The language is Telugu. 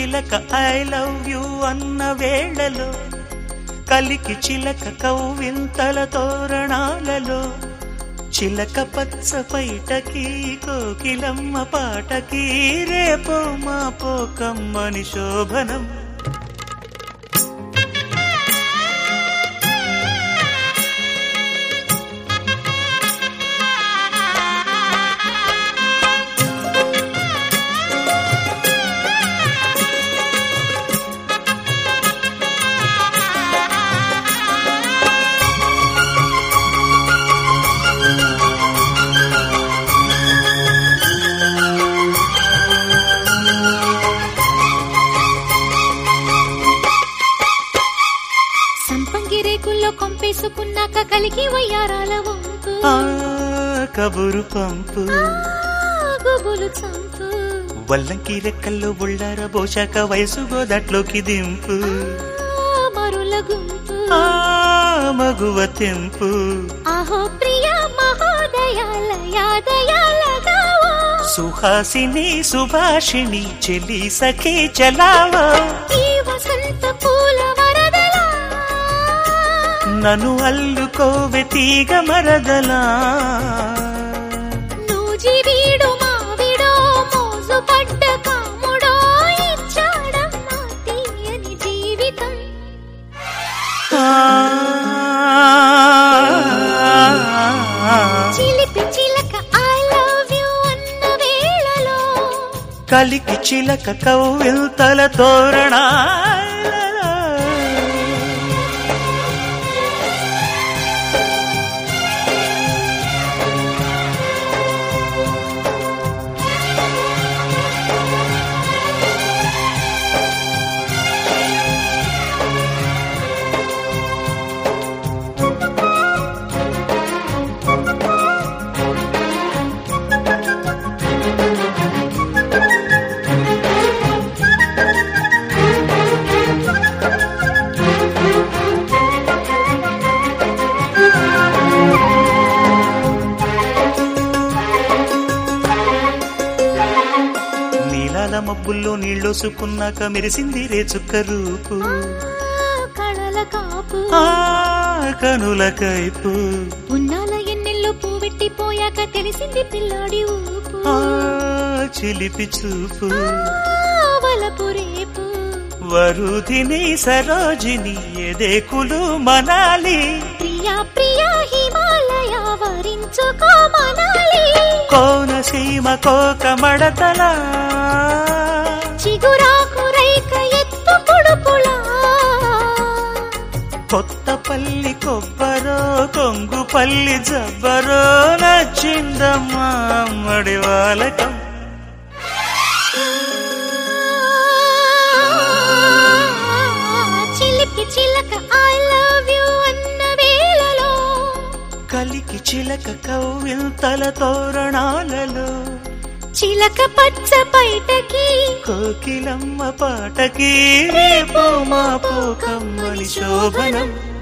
చిలక ఐ లవ్ యు అన్న వేళలో కలికి చిలక కౌవింతల తోరణాలలో చిలక పచ్చ పైటకి కోకిలమ్మ పాటకి రేపో మాపో కమ్మని శోభనం సంపంగి రేకుల్లో కొంపేసుకున్నాక కలిగి వయ్యారాల వంపు ఆ కబురు పంపు గుబులు చంపు వల్లంకి రెక్కల్లో బుళ్ళార బోశాక వయసు గోదట్లోకి దింపు ఆ మరుల గుంపు ఆ మగువ తెంపు ఆహో ప్రియ మహోదయాలయాదయాలగా సుహాసిని సుభాషిణి చెలి సఖి చలావో ఈ వసంత పూల వరదలా నన్ను అల్లుకోవె తీగ మరదలా నూజివీడు మావిడో మోజు పడ్డ కాముడో ఇచ్చాడమ్మా తీయని జీవితం చిలిపి చిలక ఐ లవ్ యు అన్న వేళలో కలికి చిలక కౌవిల్తల తోరణా నీలాల మబ్బుల్లో నీళ్ళోసుకున్నాక మెరిసింది రే చుక్క రూపు ఆ కళల కాపు ఆ కనుల కైపు ఉన్నాల ఎన్నెల్లో పువ్వెట్టిపోయాక తెలిసింది పిల్లాడి ఊపు ఆ చిలిపి చూపు ఆ వలపు రేపు వరుధిని సరోజిని ఎదేకులు మనాలి ప్రియా ప్రియా హిమాలయ వరించుకో మనాలి కోనసీమ కోక మడతల చిగురాకు రైక ఎత్తు పొడుపులా కొత్త పల్లి కొబ్బరో కొంగు పల్లి జబ్బరో నచ్చిందమ్మా అమ్మడి వాలకం చిలిపి చిలక ఐ లవ్ యు అన్న వేళలో కలికి చిలక కౌవిల్తల తోరణాలలో చిలక పచ్చ పైటకి కోకిలమ్మ పాటకి రేపో మాపో కమ్మని శోభనం